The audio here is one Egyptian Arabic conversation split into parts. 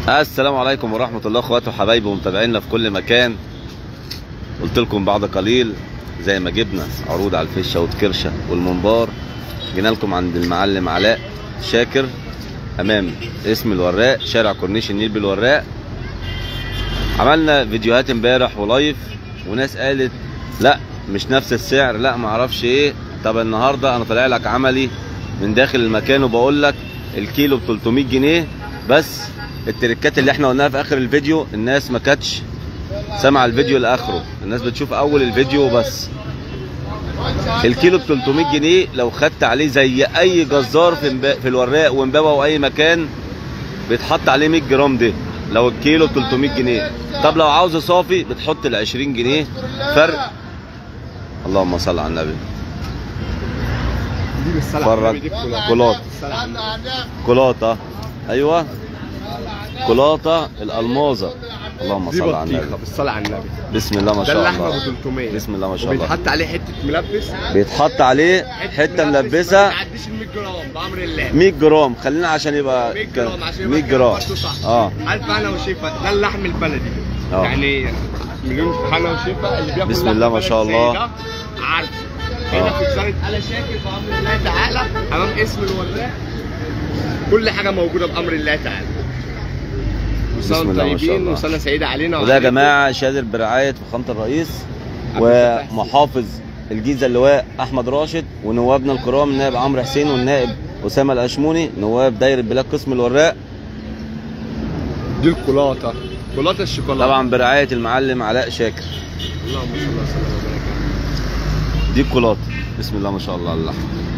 السلام عليكم ورحمة الله اخواتي وحبايبي ومتابعينا في كل مكان قلت لكم بعد قليل زي ما جبنا عروض على الفشة والكرشة والمنبار جينا لكم عند المعلم علاء شاكر امام اسم الوراق شارع كورنيش النيل بالوراق عملنا فيديوهات امبارح ولايف وناس قالت لا مش نفس السعر لا معرفش ايه طب النهارده انا طالع لك عملي من داخل المكان وبقول لك الكيلو ب 300 جنيه بس التريكات اللي احنا قلناها في اخر الفيديو الناس ما كانتش سامعه الفيديو لاخره الناس بتشوف اول الفيديو بس الكيلو ب 300 جنيه لو خدت عليه زي اي جزار في مبا... في الوراق ومبابه واي مكان بيتحط عليه 100 جرام ده لو الكيلو ب 300 جنيه طب لو عاوز صافي بتحط ال 20 جنيه فرق اللهم صل على النبي دي بالصلاة فرج على النبي، دي كلها. كولات بالصلاة على النبي. كولاطه ايوه كولاطه الالمازه اللهم دي صل على بطيخة النبي بالصلاة على النبي بسم الله ما ده شاء اللحمة ب الله 300 بسم الله ما شاء الله وبيتحط عليه حتة ملبس بيتحط عليه حته ما ملبسه تعديش ال 100 جرام بأمر الله 100 جرام خلينا عشان يبقى 100 ك- جرام عشان 100 يبقى جرام كلمته صح اه ألف هنا وشفا ده اللحم البلدي آه. يعني مليون هنا وشفا اللي بياكل بسم لحم الله ما بلدي شاء زي الله. ده عارف هنا آه. في جزارة آل شاكر بأمر الله تعالى أمام اسم الوراق كل حاجة موجودة بأمر الله تعالى بسم وسنة الله ما شاء طيبين الله. وسنة سعيدة علينا وده يا وعليكم. جماعه شادر برعايه فخامه الرئيس عبد الفتاح السيسي. ومحافظ الجيزه اللواء احمد راشد ونوابنا الكرام النائب عمرو حسين والنائب اسامه الاشموني نواب دايره بلاد قسم الوراق دي الكولاطة كولاطة الشوكولاتة طبعا برعايه المعلم علاء شاكر اللهم صل وسلم وبارك عليه. دي الكولاطه بسم الله ما شاء الله على اللحم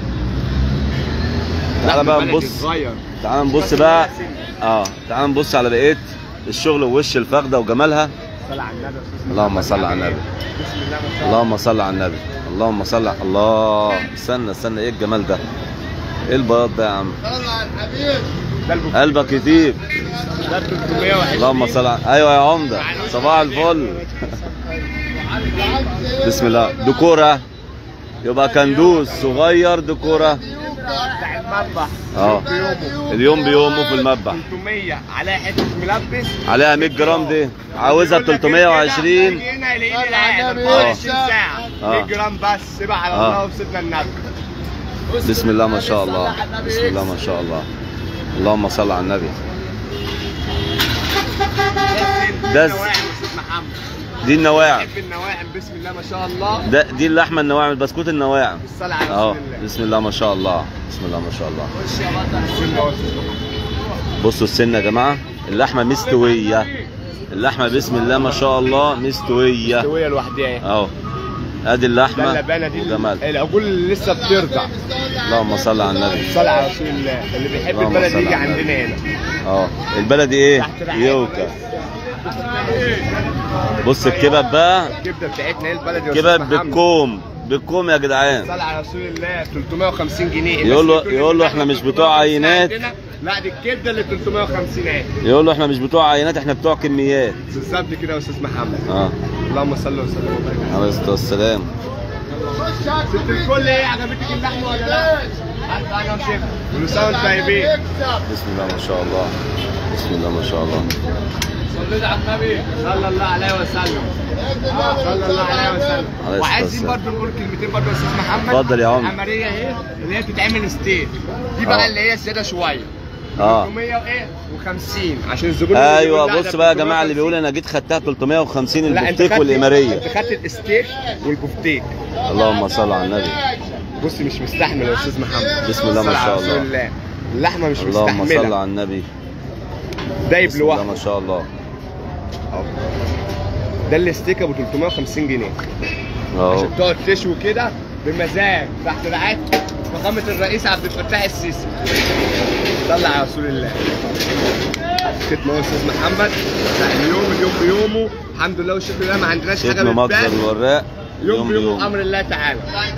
تعالى لحم بقى بلدي نبص صغير. تعال نبص بقى اه تعال نبص على بقيه الشغل ووش الفخده وجمالها صل على النبي يا أستاذ اللهم محمد. صل على النبي. بسم الله ما شاء الله اللهم صل على النبي اللهم صل على الله استنى استنى ايه الجمال ده ايه البياض ده يا عم ده البوك- قلبك يطيب ده 320 اللهم صل على ايوه يا عمده صباح الفل بسم الله ديكوره يبقى كندوز صغير ديكوره بتاع المذبح اه. بيومه اليوم بيومه في المذبح 300 عليها حته ملبس عليها 100 جرام دي عاوزها ب 320 هنا يلاقيني قاعد 24 ساعه اه. 100 جرام بس سيبها على اه. الله وسيدنا النبي بسم الله ما شاء الله بسم الله ما شاء الله اللهم صل على النبي ده ده ز- النواعم يا استاذ محمد دي النواعم بحب النواعم بسم الله ما شاء الله ده دي اللحمه النواعم البسكوت النواعم بالصلاه على اه رسول الله بسم الله ما شاء الله بسم الله ما شاء الله خش يا بطل بسم الله يا أستاذ محمد. بصوا السن يا جماعه اللحمه مستويه اللحمه بسم الله ما شاء الله مستويه مستويه لوحدها اهي اهو ادي ده اللحمه اللبانه دي وجمال العجول اللي لسه بترضع اللهم صل على النبي صلى على رسول الله اللي بيحب اللهم البلد صل يجي على عندنا هنا اه البلدي ايه تحت رعاية يوكا بص الكباب بقى الكبده بتاعتنا ايه البلد يا كباب أستاذ محمد. بالكوم بالكوم يا جدعان صلى على رسول الله 350 جنيه يقول له- الناس بتقول يقول له إن إحنا مش 350 بتوع عينات. عندنا. لا دي الكبده اللي 350 اهي يقول له احنا مش بتوع عينات احنا بتوع كميات بالظبط كده يا استاذ محمد اه اللهم صل وسلم وبارك عليه. عليه الصلاه والسلام ست الكل ايه عجبتك اللحمه ولا لا؟ الف انا وشيف كل سنه وانتم طيبين بسم الله ما شاء الله بسم الله ما شاء الله صليت على النبي صلى الله عليه وسلم صلى الله عليه وسلم عليه الصلاة وعايزين والسلام. برضه نقول كلمتين برضه يا استاذ محمد اتفضل يا عم. العمليه اهي اللي هي بتتعمل ستيك دي اه. بقى اللي هي زياده شويه اه 300 وايه و50 عشان الزبون اللي بيقول ايوه لا بص ده بقى يا جماعه اللي 350. بيقول انا جيت خدتها 350 لا انت البفتيك خدت والاماريه انت خدت الستيك والبفتيك اللهم صل على النبي بص مش مستحمل يا استاذ محمد بسم الله ما صل على شاء رسول الله. الله اللحمه مش اللهم صل مستحمله على النبي دايب بسم الله لوحده ما شاء الله اهو. ده الستيك ابو 350 جنيه اهو عشان تقعد تشوي كده بمزاج تحت رعايه فخامه الرئيس عبد الفتاح السيسي صلى على رسول الله ختم يا استاذ محمد لا، اليوم اليوم بيومه الحمد لله والشكر لله ما عندناش حاجه ختم مجزر بتبان الوراق يوم يوم بيوم بيوم امر الله تعالى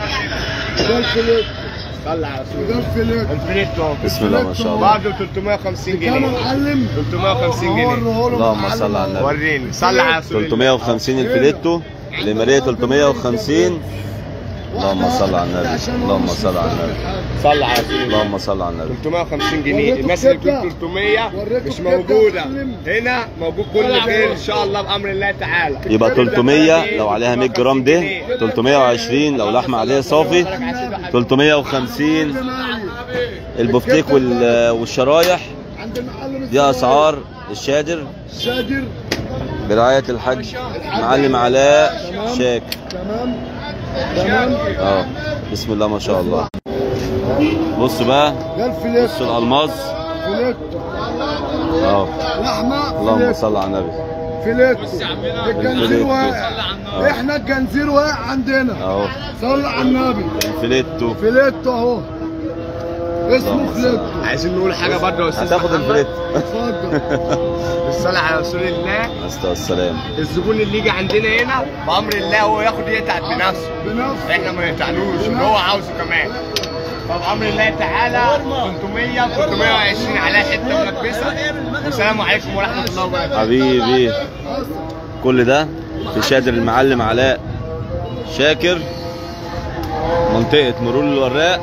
صلى على رسول الله الفينيتو بسم الله ما شاء الله برضه 350 جنيه 350 جنيه اللهم صل على النبي وريني صلى على رسول الله 350 الفيليتو الاماريه 350 اللهم صل على النبي اللهم صل على النبي صلى على رسول الله اللهم صل على النبي 350 جنيه وريته الناس اللي كبدة. بتقول 300 وريته مش كبدة موجوده وسلم. هنا موجود كل خير ان شاء الله بامر الله تعالى يبقى 300 لو عليها 100 جرام ده 320 لو لحمه عاديه صافي 350 البفتيك وال- والشرايح عند المعلم دي اسعار الشادر شاجر برعايه الحاج معلم علاء شاكر تمام تمام اه بسم الله ما شاء الله بصوا بقى ده الفيليت بصوا الالماس فيليت اه لحمه اللهم فيليت صل على النبي فيليت الجنزير الفيليت. واقع آه. احنا الجنزير واقع عندنا اهو صلى على النبي الفليتو فيليت اهو اسمه اللهم صل. فيليت عايزين نقول حاجه برضه يا استاذ هتاخد محمد الفليت اتفضل بالصلاه على رسول الله استاذ السلام الزبون اللي يجي عندنا هنا بامر الله هو ياخد يتعب بنفسه بنفسه احنا ما نقطعلوش اللي هو عاوزه كمان فبامر الله تعالى 300 320 على حته ملبسه والسلام عليكم ورحمه الله وبركاته حبيبي كل ده في شادر المعلم علاء شاكر منطقة مرور الوراق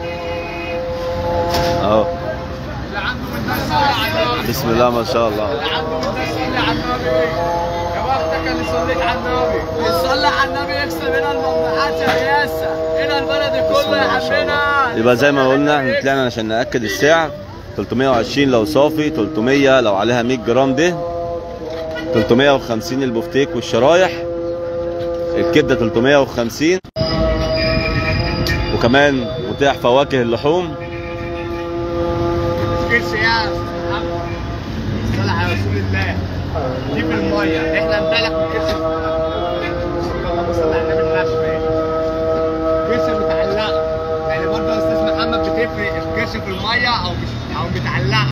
اهو بسم الله ما شاء الله يصلي على النبي يكسب هنا الممنوعات يا رياسه هنا البلد كله يا ما شاء الله حبينا يبقى زي ما قلنا احنا طلعنا عشان ناكد السعر 320 لو صافي 300 لو عليها 100 جرام ده 350 البفتيك والشرايح الكبده 350 وكمان متاح فواكه اللحوم تفكرش يا محمد صلى على رسول الله جيب الميه احنا نبالك بالكرش اللهم صل على النبي الناشفه الكرشه متعلقه يعني برضه يا استاذ محمد بتفرق الكرشه في الميه او مش او متعلقه